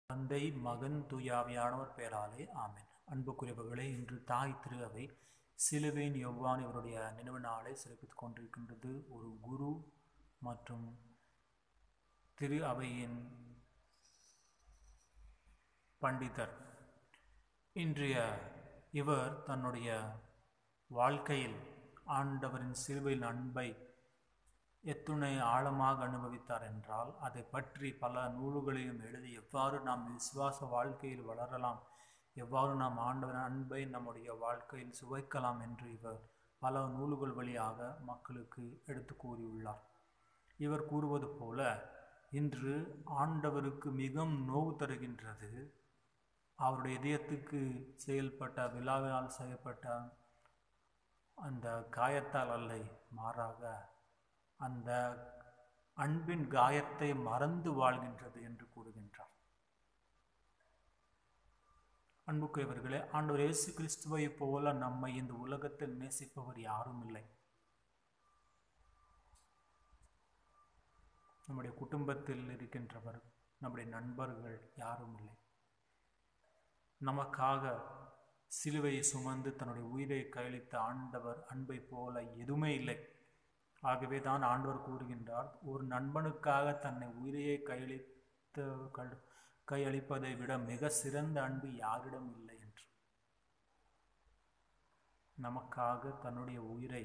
தந்தை மகன் தூயாவியானவர் பெயராலே ஆமென் அன்புக்குரியவர்களே இன்று தாய் திரு அவை சிலுவையின் யொவ்வான் இவருடைய நினைவு நாளை சிறப்பித்துக் கொண்டிருக்கின்றது ஒரு குரு மற்றும் திரு அவையின் பண்டிதர் இன்றைய இவர் தன்னுடைய வாழ்க்கையில் ஆண்டவரின் சிலுவையின் அன்பை எத்துணை ஆழமாக அனுபவித்தார் என்றால் அதை பற்றி பல நூல்களையும் எழுதி எவ்வாறு நாம் விசுவாச வாழ்க்கையில் வளரலாம் எவ்வாறு நாம் ஆண்டவரின் அன்பை நம்முடைய வாழ்க்கையில் சுவைக்கலாம் என்று இவர் பல நூல்கள் வழியாக மக்களுக்கு எடுத்து கூறியுள்ளார் இவர் கூறுவது போல இன்று ஆண்டவருக்கு மிகவும் நோவு தருகின்றது அவருடைய இதயத்துக்கு செயல்பட்ட விழாவினால் செய்யப்பட்ட அந்த காயத்தால் அல்லை மாறாக அந்த அன்பின் காயத்தை மறந்து வாழ்கின்றது என்று கூறுகின்றார் அன்புக்குரியவர்களே ஆண்டவர் இயேசு கிறிஸ்துவை போல நம்மை இந்த உலகத்தில் நேசிப்பவர் யாரும் இல்லை நம்முடைய குடும்பத்தில் இருக்கின்றவர் நம்முடைய நண்பர்கள் யாரும் இல்லை நமக்காக சிலுவையை சுமந்து தன்னுடைய உயிரை கையளித்த ஆண்டவர் அன்பை போல எதுவுமே இல்லை ஆகவே தான் ஆண்டவர் கூறுகின்றார் ஒரு நண்பனுக்காக தன்னை உயிரையை கையளித்த கையளிப்பதை விட மிக சிறந்த அன்பு யாரிடம் இல்லை என்று நமக்காக தன்னுடைய உயிரை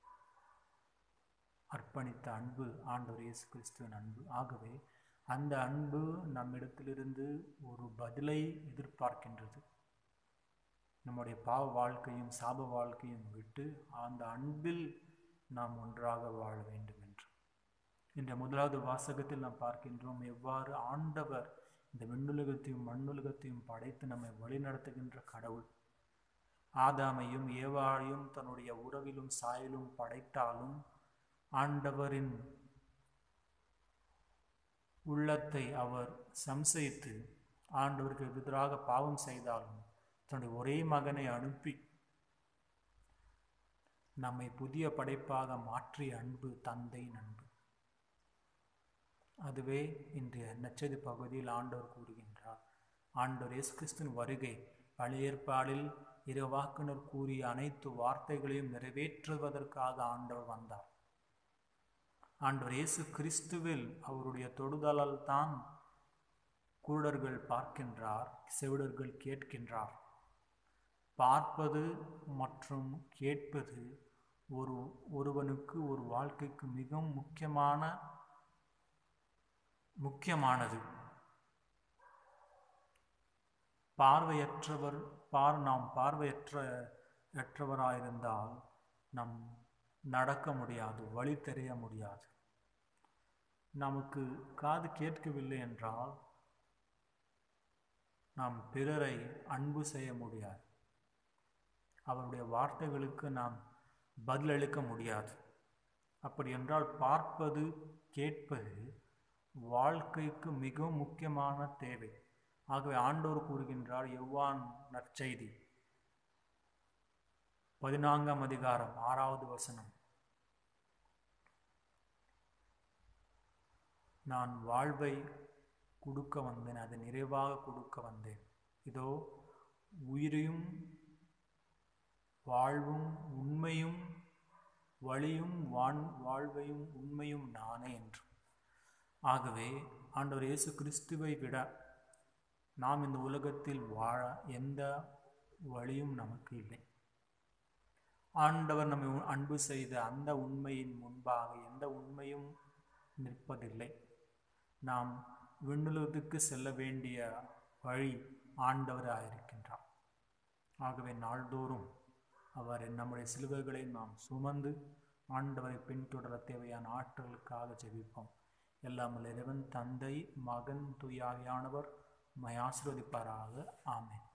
அர்ப்பணித்த அன்பு ஆண்டவர் இயேசு கிறிஸ்துவின் அன்பு ஆகவே அந்த அன்பு நம்மிடத்திலிருந்து ஒரு பதிலை எதிர்பார்க்கின்றது நம்முடைய பாவ வாழ்க்கையும் சாப வாழ்க்கையும் விட்டு அந்த அன்பில் நாம் ஒன்றாக வாழ வேண்டும் என்று இந்த முதலாவது வாசகத்தில் நாம் பார்க்கின்றோம் எவ்வாறு ஆண்டவர் இந்த விண்ணுலகத்தையும் மண்ணுலகத்தையும் படைத்து நம்மை வழிநடத்துகின்ற கடவுள் ஆதாமையும் ஏவாளையும் தன்னுடைய உறவிலும் சாயலும் படைத்தாலும் ஆண்டவரின் உள்ளத்தை அவர் சம்சயித்து ஆண்டவருக்கு எதிராக பாவம் செய்தாலும் தன்னுடைய ஒரே மகனை அனுப்பி நம்மை புதிய படைப்பாக மாற்றிய அன்பு தந்தை அன்பு அதுவே இன்றைய நச்சது பகுதியில் ஆண்டவர் கூறுகின்றார் ஆண்டவர் இயேசு கிறிஸ்துவின் வருகை பழைய ஏற்பாடில் இரவாக்குனர் கூறிய அனைத்து வார்த்தைகளையும் நிறைவேற்றுவதற்காக ஆண்டவர் வந்தார் ஆண்டவர் இயேசு கிறிஸ்துவில் அவருடைய தொடுதலால் தான் குருடர்கள் பார்க்கின்றார் செவிடர்கள் கேட்கின்றார் பார்ப்பது மற்றும் கேட்பது ஒரு ஒருவனுக்கு ஒரு வாழ்க்கைக்கு மிகவும் முக்கியமான முக்கியமானது பார்வையற்றவர் பார் நாம் பார்வையற்ற அற்றவராயிருந்தால் நம் நடக்க முடியாது வழி தெரிய முடியாது நமக்கு காது கேட்கவில்லை என்றால் நாம் பிறரை அன்பு செய்ய முடியாது அவருடைய வார்த்தைகளுக்கு நாம் பதிலளிக்க முடியாது அப்படி என்றால் பார்ப்பது கேட்பது வாழ்க்கைக்கு மிகவும் முக்கியமான தேவை ஆகவே ஆண்டோர் கூறுகின்றார் எவ்வான் நற்செய்தி பதினான்காம் அதிகாரம் ஆறாவது வசனம் நான் வாழ்வை கொடுக்க வந்தேன் அதை நிறைவாக கொடுக்க வந்தேன் இதோ உயிரையும் வாழ்வும் உண்மையும் வழியும் வான் வாழ்வையும் உண்மையும் நானே என்று ஆகவே ஆண்டவர் இயேசு கிறிஸ்துவை விட நாம் இந்த உலகத்தில் வாழ எந்த வழியும் நமக்கு இல்லை ஆண்டவர் நம்மை அன்பு செய்த அந்த உண்மையின் முன்பாக எந்த உண்மையும் நிற்பதில்லை நாம் விண்ணுலகத்துக்கு செல்ல வேண்டிய வழி ஆண்டவராயிருக்கின்றார் ஆகவே நாள்தோறும் அவர் நம்முடைய சிலுவைகளை நாம் சுமந்து ஆண்டவரை பின்தொடர தேவையான ஆற்றலுக்காக ஜெபிப்போம் எல்லாம் இறைவன் தந்தை மகன் துயாவியானவர் மை ஆசிர்வதிப்பாராக ஆமேன்